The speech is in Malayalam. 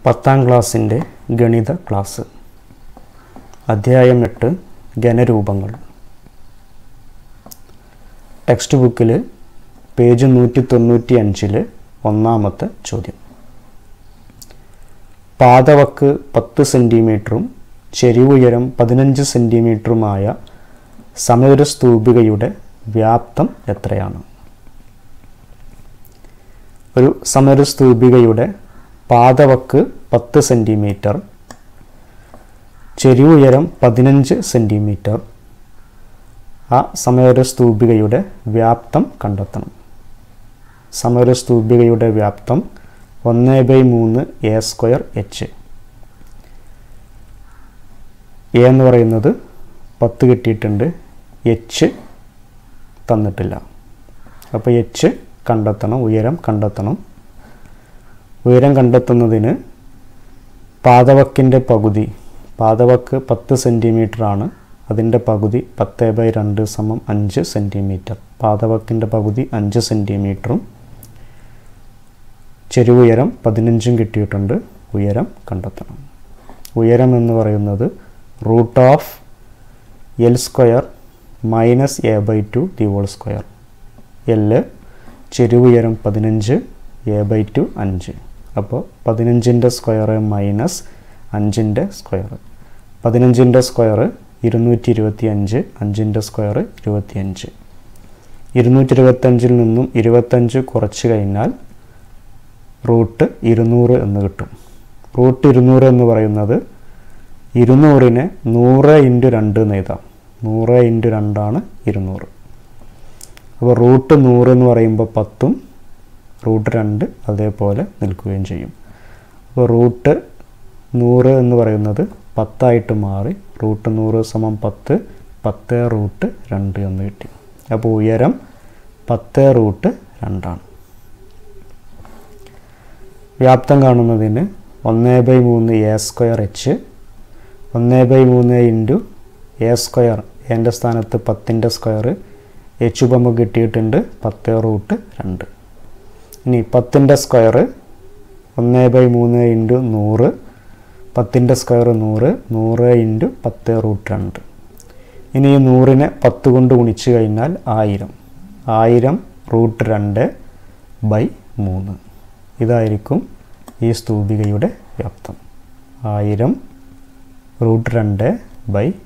പത്താം ക്ലാസ്സിൻ്റെ ഗണിത ക്ലാസ് അധ്യായം എട്ട് ഘനരൂപങ്ങൾ ടെക്സ്റ്റ് ബുക്കിൽ പേജ് നൂറ്റി തൊണ്ണൂറ്റി അഞ്ചിൽ ഒന്നാമത്തെ ചോദ്യം പാതവക്ക് പത്ത് സെൻറ്റിമീറ്ററും ചെരിവുയരം പതിനഞ്ച് സെൻറ്റിമീറ്ററുമായ സമചതുരസ്തൂപികയുടെ വ്യാപ്തം എത്രയാണ് ഒരു സമചതുരസ്തൂപികയുടെ പാതവക്ക് പത്ത് സെൻറ്റിമീറ്റർ ചെരിവുയരം പതിനഞ്ച് സെൻറ്റിമീറ്റർ ആ സമചതുരസ്തൂപികയുടെ വ്യാപ്തം കണ്ടെത്തണം സമചതുരസ്തൂപികയുടെ വ്യാപ്തം ഒന്ന് ബൈ മൂന്ന് എ സ്ക്വയർ എച്ച് എ എന്ന് പറയുന്നത് പത്ത് കിട്ടിയിട്ടുണ്ട് എച്ച് തന്നിട്ടില്ല അപ്പോൾ എച്ച് കണ്ടെത്തണം ഉയരം കണ്ടെത്തണം ഉയരം കണ്ടെത്തുന്നതിന് പാതവക്കിൻ്റെ പകുതി പാതവക്ക് പത്ത് സെൻറ്റിമീറ്റർ ആണ് അതിൻ്റെ പകുതി പത്ത് ബൈ രണ്ട് സമം അഞ്ച് സെൻറ്റിമീറ്റർ പാതവക്കിൻ്റെ പകുതി അഞ്ച് സെൻറ്റിമീറ്ററും ചെരുവുയരം പതിനഞ്ചും കിട്ടിയിട്ടുണ്ട് ഉയരം കണ്ടെത്തണം ഉയരം എന്ന് പറയുന്നത് root of L square minus A by two the whole square L ചെരുവുയരം പതിനഞ്ച് എ ബൈ ടു അഞ്ച് അപ്പോൾ പതിനഞ്ചിൻ്റെ സ്ക്വയർ മൈനസ് അഞ്ചിൻ്റെ സ്ക്വയർ പതിനഞ്ചിൻ്റെ സ്ക്വയർ ഇരുന്നൂറ്റി ഇരുപത്തി അഞ്ച് അഞ്ചിൻ്റെ സ്ക്വയർ ഇരുപത്തിയഞ്ച് ഇരുന്നൂറ്റി ഇരുപത്തഞ്ചിൽ നിന്നും ഇരുപത്തഞ്ച് കുറച്ച് കഴിഞ്ഞാൽ റൂട്ട് ഇരുന്നൂറ് എന്ന് കിട്ടും റൂട്ട് ഇരുന്നൂറ് എന്ന് പറയുന്നത് ഇരുന്നൂറിനെ നൂറ് ഇൻറ്റു രണ്ട് എന്ന് എഴുതാം നൂറ് ഇൻറ്റു രണ്ടാണ് ഇരുന്നൂറ് അപ്പോൾ റൂട്ട് നൂറ് എന്ന് പറയുമ്പോൾ പത്തും റൂട്ട് രണ്ട് അതേപോലെ നിൽക്കുകയും ചെയ്യും അപ്പോൾ റൂട്ട് നൂറ് എന്ന് പറയുന്നത് പത്തായിട്ട് മാറി റൂട്ട് നൂറ് സമം പത്ത് പത്ത് റൂട്ട് രണ്ട് എന്ന് കിട്ടി അപ്പോൾ ഉയരം പത്ത് റൂട്ട് രണ്ടാണ് വ്യാപ്തം കാണുന്നതിന് ഒന്ന് ബൈ മൂന്ന് എ സ്ക്വയർ എച്ച് ഒന്ന് ബൈ മൂന്ന് ഇൻറ്റു എ സ്ക്വയർ എൻ്റെ സ്ഥാനത്ത് പത്തിൻ്റെ സ്ക്വയർ എച്ച് ഉപമ കിട്ടിയിട്ടുണ്ട് പത്ത് റൂട്ട് രണ്ട് ഇനി പത്തിൻ്റെ സ്ക്വയർ ഒന്ന് ബൈ മൂന്ന് ഇൻറ്റു നൂറ് പത്തിൻ്റെ സ്ക്വയർ നൂറ് നൂറ് ഇൻറ്റു പത്ത് റൂട്ട് രണ്ട് ഇനി ഈ നൂറിനെ പത്ത് കൊണ്ട് ഗുണിച്ച് കഴിഞ്ഞാൽ ആയിരം ആയിരം റൂട്ട് രണ്ട് ബൈ മൂന്ന് ഇതായിരിക്കും ഈ സ്തൂപികയുടെ വ്യാപ്തം ആയിരം റൂട്ട് രണ്ട് ബൈ